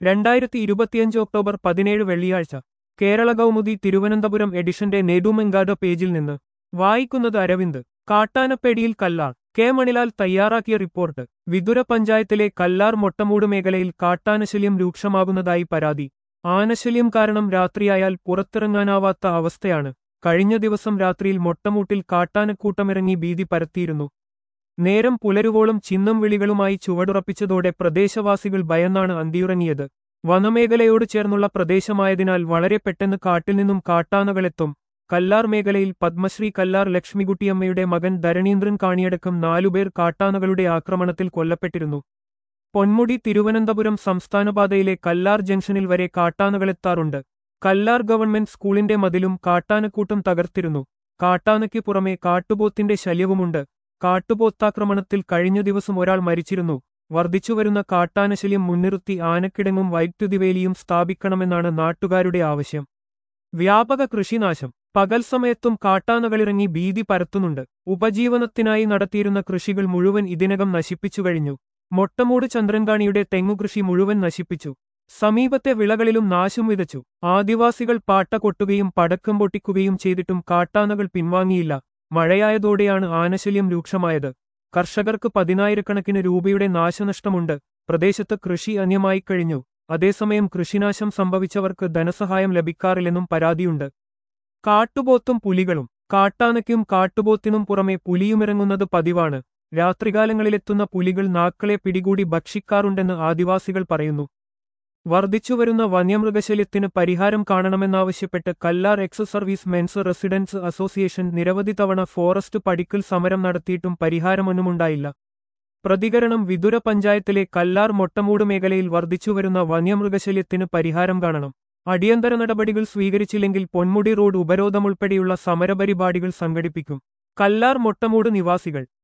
രണ്ടായിരത്തി ഇരുപത്തിയഞ്ച് ഒക്ടോബർ പതിനേഴ് വെള്ളിയാഴ്ച കേരള കൗമുദി തിരുവനന്തപുരം എഡിഷന്റെ നെടുമെങ്കാട് പേജിൽ നിന്ന് വായിക്കുന്നത് അരവിന്ദ് കാട്ടാനപ്പേടിയിൽ കല്ലാർ കെ മണിലാൽ തയ്യാറാക്കിയ റിപ്പോർട്ട് വിതുര പഞ്ചായത്തിലെ കല്ലാർ മൊട്ടമൂട് മേഖലയിൽ കാട്ടാനശല്യം രൂക്ഷമാകുന്നതായി പരാതി ആനശല്യം കാരണം രാത്രിയായാൽ പുറത്തിറങ്ങാനാവാത്ത അവസ്ഥയാണ് കഴിഞ്ഞ ദിവസം രാത്രിയിൽ മൊട്ടമൂട്ടിൽ കാട്ടാനക്കൂട്ടമിറങ്ങി ഭീതി പരത്തിയിരുന്നു നേരം പുലരുവോളം ചിന്നം വിളികളുമായി ചുവടുറപ്പിച്ചതോടെ പ്രദേശവാസികൾ ഭയന്നാണ് അന്തിയുറങ്ങിയത് വനമേഖലയോട് ചേർന്നുള്ള പ്രദേശമായതിനാൽ വളരെ പെട്ടെന്ന് കാട്ടിൽ നിന്നും കാട്ടാനകളെത്തും കല്ലാർ മേഖലയിൽ പത്മശ്രീ കല്ലാർ ലക്ഷ്മികുട്ടിയമ്മയുടെ മകൻ ധരണീന്ദ്രൻ കാണിയടക്കം നാലുപേർ കാട്ടാനകളുടെ ആക്രമണത്തിൽ കൊല്ലപ്പെട്ടിരുന്നു പൊന്മുടി തിരുവനന്തപുരം സംസ്ഥാനപാതയിലെ കല്ലാർ ജംഗ്ഷനിൽ വരെ കാട്ടാനകളെത്താറുണ്ട് കല്ലാർ ഗവൺമെന്റ് സ്കൂളിന്റെ മതിലും കാട്ടാനക്കൂട്ടം തകർത്തിരുന്നു കാട്ടാനയ്ക്ക് പുറമെ കാട്ടുപോത്തിന്റെ ശല്യവുമുണ്ട് കാട്ടുപോത്താക്രമണത്തിൽ കഴിഞ്ഞ ദിവസം ഒരാൾ മരിച്ചിരുന്നു വർദ്ധിച്ചുവരുന്ന കാട്ടാനശല്യം മുൻനിർത്തി ആനക്കിടങ്ങും വൈദ്യുതിവേലിയും സ്ഥാപിക്കണമെന്നാണ് നാട്ടുകാരുടെ ആവശ്യം വ്യാപക കൃഷിനാശം പകൽ സമയത്തും കാട്ടാനകളിറങ്ങി ഭീതി പരത്തുന്നുണ്ട് ഉപജീവനത്തിനായി നടത്തിയിരുന്ന കൃഷികൾ മുഴുവൻ ഇതിനകം നശിപ്പിച്ചു കഴിഞ്ഞു മൊട്ടമൂട് ചന്ദ്രൻകാണിയുടെ തെങ്ങുകൃഷി മുഴുവൻ നശിപ്പിച്ചു സമീപത്തെ വിളകളിലും നാശം വിതച്ചു ആദിവാസികൾ പാട്ട കൊട്ടുകയും പടക്കം പൊട്ടിക്കുകയും ചെയ്തിട്ടും കാട്ടാനകൾ പിൻവാങ്ങിയില്ല മഴയായതോടെയാണ് ആനശല്യം രൂക്ഷമായത് കർഷകർക്ക് പതിനായിരക്കണക്കിന് രൂപയുടെ നാശനഷ്ടമുണ്ട് പ്രദേശത്ത് കൃഷി അന്യമായി കഴിഞ്ഞു അതേസമയം കൃഷിനാശം സംഭവിച്ചവർക്ക് ധനസഹായം ലഭിക്കാറില്ലെന്നും പരാതിയുണ്ട് കാട്ടുപോത്തും പുലികളും കാട്ടാനയ്ക്കും കാട്ടുപോത്തിനും പുറമെ പുലിയുമിറങ്ങുന്നത് പതിവാണ് രാത്രികാലങ്ങളിലെത്തുന്ന പുലികൾ നാക്കളെ പിടികൂടി ഭക്ഷിക്കാറുണ്ടെന്ന് ആദിവാസികൾ പറയുന്നു വർദ്ധിച്ചുവരുന്ന വന്യമൃഗശല്യത്തിന് പരിഹാരം കാണണമെന്നാവശ്യപ്പെട്ട് Kallar ex service mens residence association നിരവധി തവണ ഫോറസ്റ്റ് പടിക്കൽ സമരം നടത്തിയിട്ടും പരിഹാരമൊന്നുമുണ്ടായില്ല പ്രതികരണം വിതുര പഞ്ചായത്തിലെ കല്ലാർ മൊട്ടമൂട് മേഖലയിൽ വർദ്ധിച്ചുവരുന്ന വന്യമൃഗശല്യത്തിന് പരിഹാരം കാണണം അടിയന്തര നടപടികൾ സ്വീകരിച്ചില്ലെങ്കിൽ പൊന്മുടി റോഡ് ഉപരോധമുൾപ്പെടെയുള്ള സമരപരിപാടികൾ സംഘടിപ്പിക്കും കല്ലാർ മൊട്ടമൂട് നിവാസികൾ